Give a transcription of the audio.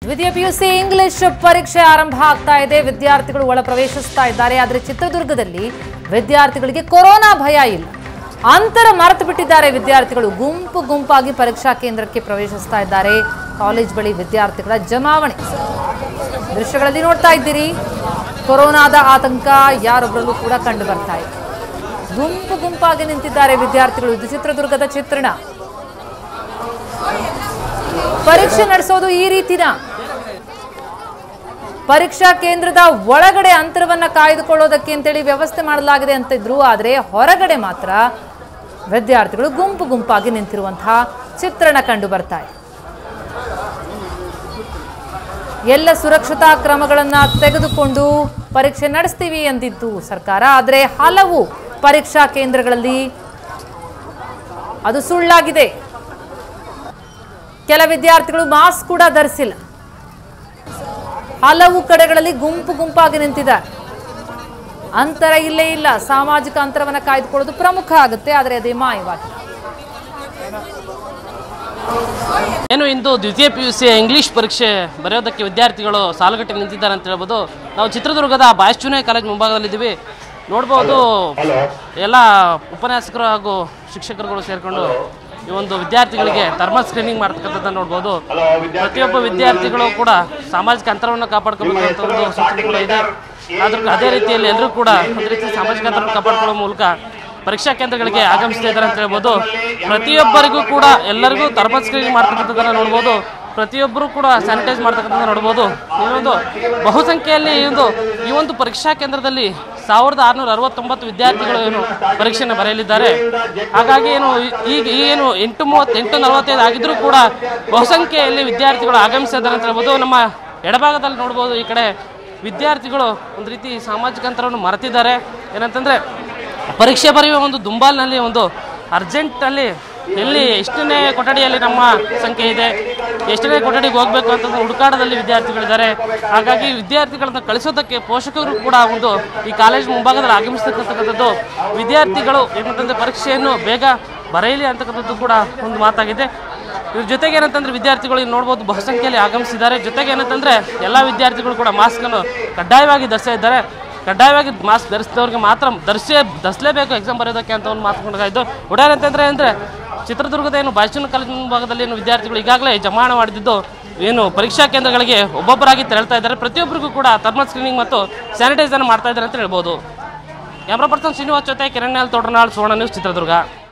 ದ್ವಿತೀಯ PUC English ಪರೀಕ್ಷೆ ಆರಂಭ ಆಗ್ತಾ ಇದೆ ವಿದ್ಯಾರ್ಥಿಗಳು ಒಳ ಪ್ರವೇಶಿಸ್ತಾ ಇದ್ದಾರೆ ಆದರೆ ಚಿತ್ರದುರ್ಗದಲ್ಲಿ ವಿದ್ಯಾರ್ಥಿಗಳಿಗೆ ಕೊರೋನಾ ಭಯ ಇಲ್ಲ ಅಂತರ ಮರೆತು ಬಿಟ್ಟಿದ್ದಾರೆ ವಿದ್ಯಾರ್ಥಿಗಳು ಗುಂಪು ಗುಂಪಾಗಿ ಪರೀಕ್ಷಾ ಕೇಂದ್ರಕ್ಕೆ ಪ್ರವೇಶಿಸ್ತಾ ಇದ್ದಾರೆ ಕಾಲೇಜ್ ಬಳಿ ವಿದ್ಯಾರ್ಥಿಗಳ ಜಮಾವಣೆ ದೃಶ್ಯಗಳಲ್ಲಿ ನೋಡ್ತಾ ಇದ್ದೀರಿ ಕೊರೋನಾದ ಆತಂಕ ಯಾರೊಬ್ಬರಲ್ಲೂ ಕೂಡ ಕಂಡು ಬರ್ತಾ ಇದೆ ಗುಂಪು ಗುಂಪಾಗಿ ನಿಂತಿದ್ದಾರೆ ವಿದ್ಯಾರ್ಥಿಗಳು ಇದು ಚಿತ್ರದುರ್ಗದ ಚಿತ್ರಣ ಪರೀಕ್ಷೆ ನಡೆಸೋದು ಈ ರೀತಿನ ಪರೀಕ್ಷಾ ಕೇಂದ್ರದ ಒಳಗಡೆ ಅಂತರವನ್ನ ಕಾಯ್ದುಕೊಳ್ಳೋದಕ್ಕೆ ಅಂತೇಳಿ ವ್ಯವಸ್ಥೆ ಮಾಡಲಾಗಿದೆ ಅಂತಿದ್ರು ಆದರೆ ಹೊರಗಡೆ ಮಾತ್ರ ವಿದ್ಯಾರ್ಥಿಗಳು ಗುಂಪು ಗುಂಪಾಗಿ ನಿಂತಿರುವಂತಹ ಚಿತ್ರಣ ಕಂಡು ಬರ್ತಾ ಇದೆ ಎಲ್ಲ ಸುರಕ್ಷತಾ ಕ್ರಮಗಳನ್ನ ತೆಗೆದುಕೊಂಡು ಪರೀಕ್ಷೆ ನಡೆಸ್ತೀವಿ ಅಂದಿತ್ತು ಸರ್ಕಾರ ಆದರೆ ಹಲವು ಪರೀಕ್ಷಾ ಕೇಂದ್ರಗಳಲ್ಲಿ ಅದು ಸುಳ್ಳಾಗಿದೆ ಕೆಲ ವಿದ್ಯಾರ್ಥಿಗಳು ಮಾಸ್ಕ್ ಕೂಡ ಧರಿಸಿಲ್ಲ ಹಲವು ಕಡೆಗಳಲ್ಲಿ ಗುಂಪು ಗುಂಪಾಗಿ ನಿಂತಿದ್ದಾರೆ ಅಂತರ ಇಲ್ಲೇ ಇಲ್ಲ ಸಾಮಾಜಿಕ ಅಂತರವನ್ನು ಕಾಯ್ದುಕೊಳ್ಳೋದು ಪ್ರಮುಖ ಆಗುತ್ತೆ ಆದರೆ ಅದೇ ಮಾಯವಾಗಿದೆ ಏನು ಇಂದು ದ್ವಿತೀಯ ಪಿ ಯು ಸಿ ಇಂಗ್ಲೀಷ್ ಪರೀಕ್ಷೆ ಬರೆಯೋದಕ್ಕೆ ವಿದ್ಯಾರ್ಥಿಗಳು ಸಾಲುಗಟ್ಟಿ ನಿಂತಿದ್ದಾರೆ ಅಂತ ಹೇಳ್ಬೋದು ನಾವು ಚಿತ್ರದುರ್ಗದ ಬಾಯಶ್ಚುನೆ ಕಾಲೇಜ್ ಮುಂಭಾಗದಲ್ಲಿದ್ದೀವಿ ನೋಡ್ಬೋದು ಎಲ್ಲ ಉಪನ್ಯಾಸಕರು ಹಾಗೂ ಶಿಕ್ಷಕರುಗಳು ಸೇರಿಕೊಂಡು ಈ ಒಂದು ವಿದ್ಯಾರ್ಥಿಗಳಿಗೆ ಥರ್ಮಲ್ ಸ್ಕ್ರೀನಿಂಗ್ ಮಾಡ್ತಕ್ಕಂಥದ್ದನ್ನು ನೋಡ್ಬೋದು ಪ್ರತಿಯೊಬ್ಬ ವಿದ್ಯಾರ್ಥಿಗಳು ಕೂಡ ಸಾಮಾಜಿಕ ಅಂತರವನ್ನು ಕಾಪಾಡ್ಕೋಬೇಕು ಅಂತ ಒಂದು ಸೂಚನೆ ಕೂಡ ಇದೆ ಆದ್ರೂ ಅದೇ ರೀತಿಯಲ್ಲಿ ಎಲ್ಲರೂ ಕೂಡ ಒಂದು ರೀತಿ ಸಾಮಾಜಿಕ ಅಂತರವನ್ನು ಕಾಪಾಡ್ಕೊಳ್ಳೋ ಮೂಲಕ ಪರೀಕ್ಷಾ ಕೇಂದ್ರಗಳಿಗೆ ಆಗಮಿಸ್ತಾ ಇದ್ದಾರೆ ಅಂತ ಹೇಳ್ಬೋದು ಪ್ರತಿಯೊಬ್ಬರಿಗೂ ಕೂಡ ಎಲ್ಲರಿಗೂ ಥರ್ಮಲ್ ಸ್ಕ್ರೀನಿಂಗ್ ಮಾಡ್ತಕ್ಕಂಥದ್ದನ್ನು ನೋಡ್ಬೋದು ಪ್ರತಿಯೊಬ್ಬರು ಕೂಡ ಸ್ಯಾನಿಟೈಸ್ ಮಾಡ್ತಕ್ಕಂಥದ್ದು ನೋಡ್ಬೋದು ಈ ಒಂದು ಬಹುಸಂಖ್ಯೆಯಲ್ಲಿ ಈ ಒಂದು ಈ ಒಂದು ಪರೀಕ್ಷಾ ಕೇಂದ್ರದಲ್ಲಿ ಸಾವಿರದ ಆರುನೂರ ಅರವತ್ತೊಂಬತ್ತು ವಿದ್ಯಾರ್ಥಿಗಳು ಏನು ಪರೀಕ್ಷೆಯನ್ನು ಬರೆಯಲಿದ್ದಾರೆ ಹಾಗಾಗಿ ಏನು ಈ- ಈಗ ಈ ಏನು ಎಂಟು ಮೂವತ್ತು ಎಂಟು ನಲವತ್ತೈದು ಆಗಿದ್ರೂ ಕೂಡ ಬಹುಸಂಖ್ಯೆಯಲ್ಲಿ ವಿದ್ಯಾರ್ಥಿಗಳು ಆಗಮಿಸಿದ್ದಾರೆ ಅಂತ ಹೇಳ್ಬೋದು ನಮ್ಮ ಎಡಭಾಗದಲ್ಲಿ ನೋಡ್ಬೋದು ಈ ಕಡೆ ವಿದ್ಯಾರ್ಥಿಗಳು ಒಂದು ರೀತಿ ಸಾಮಾಜಿಕ ಅಂತರವನ್ನು ಮರೆತಿದ್ದಾರೆ ಏನಂತಂದರೆ ಪರೀಕ್ಷೆ ಬರೆಯುವ ಒಂದು ದುಂಬಾಲ್ನಲ್ಲಿ ಒಂದು ಅರ್ಜೆಂಟಲ್ಲಿ ಎಲ್ಲಿ ಎಷ್ಟನೇ ಕೊಠಡಿಯಲ್ಲಿ ನಮ್ಮ ಸಂಖ್ಯೆ ಇದೆ ಎಷ್ಟನೇ ಕೊಠಡಿಗೆ ಹೋಗಬೇಕು ಅಂತ ಒಂದು ಹುಡುಕಾಟದಲ್ಲಿ ವಿದ್ಯಾರ್ಥಿಗಳಿದ್ದಾರೆ ಹಾಗಾಗಿ ವಿದ್ಯಾರ್ಥಿಗಳನ್ನ ಕಳಿಸೋದಕ್ಕೆ ಪೋಷಕರು ಕೂಡ ಒಂದು ಈ ಕಾಲೇಜ್ ಮುಂಭಾಗದಲ್ಲಿ ಆಗಮಿಸ್ತಕ್ಕಂಥದ್ದು ವಿದ್ಯಾರ್ಥಿಗಳು ಏನಂತಂದರೆ ಪರೀಕ್ಷೆಯನ್ನು ಬೇಗ ಬರೆಯಲಿ ಅಂತಕ್ಕಂಥದ್ದು ಕೂಡ ಒಂದು ಮಾತಾಗಿದೆ ಇದ್ರ ಜೊತೆಗೆ ಏನಂತಂದ್ರೆ ವಿದ್ಯಾರ್ಥಿಗಳು ಇಲ್ಲಿ ನೋಡ್ಬೋದು ಬಹುಸಂಖ್ಯೆಯಲ್ಲಿ ಆಗಮಿಸಿದ್ದಾರೆ ಜೊತೆಗೆ ಏನಂತಂದ್ರೆ ಎಲ್ಲ ವಿದ್ಯಾರ್ಥಿಗಳು ಕೂಡ ಮಾಸ್ಕನ್ನು ಕಡ್ಡಾಯವಾಗಿ ಧರಿಸ್ತಾ ಇದ್ದಾರೆ ಕಡ್ಡಾಯವಾಗಿ ಮಾಸ್ಕ್ ಧರಿಸಿದವ್ರಿಗೆ ಮಾತ್ರ ಧರಿಸೇ ಧರಿಸಲೇಬೇಕು ಎಕ್ಸಾಮ್ ಬರೆಯೋದಕ್ಕೆ ಅಂತ ಒಂದು ಮಾತುಕೊಂಡಾಯಿತು ಒಟ್ಟಾರೆ ಅಂತಂದ್ರೆ ಅಂದರೆ ಚಿತ್ರದುರ್ಗದ ಏನು ಬಾಯ್ಚೂನ್ ಕಾಲೇಜ್ ಮುಂಭಾಗದಲ್ಲಿ ಏನು ವಿದ್ಯಾರ್ಥಿಗಳು ಈಗಾಗಲೇ ಜಮಾವಣೆ ಮಾಡಿದ್ದು ಏನು ಪರೀಕ್ಷಾ ಕೇಂದ್ರಗಳಿಗೆ ಒಬ್ಬೊಬ್ಬರಾಗಿ ತೆರಳ್ತಾ ಇದ್ದಾರೆ ಪ್ರತಿಯೊಬ್ಬರಿಗೂ ಕೂಡ ಥರ್ಮಲ್ ಸ್ಕ್ರೀನಿಂಗ್ ಮತ್ತು ಸ್ಯಾನಿಟೈಸರ್ ಮಾಡ್ತಾ ಇದ್ದಾರೆ ಅಂತ ಹೇಳ್ಬೋದು ಕ್ಯಾಮ್ರಾ ಪರ್ಸನ್ ಶ್ರೀನಿವಾಸ್ ಜೊತೆ ಕಿರಣ್ ತೋಟನಾಳ್ ಸುವರ್ಣ ನ್ಯೂಸ್ ಚಿತ್ರದುರ್ಗ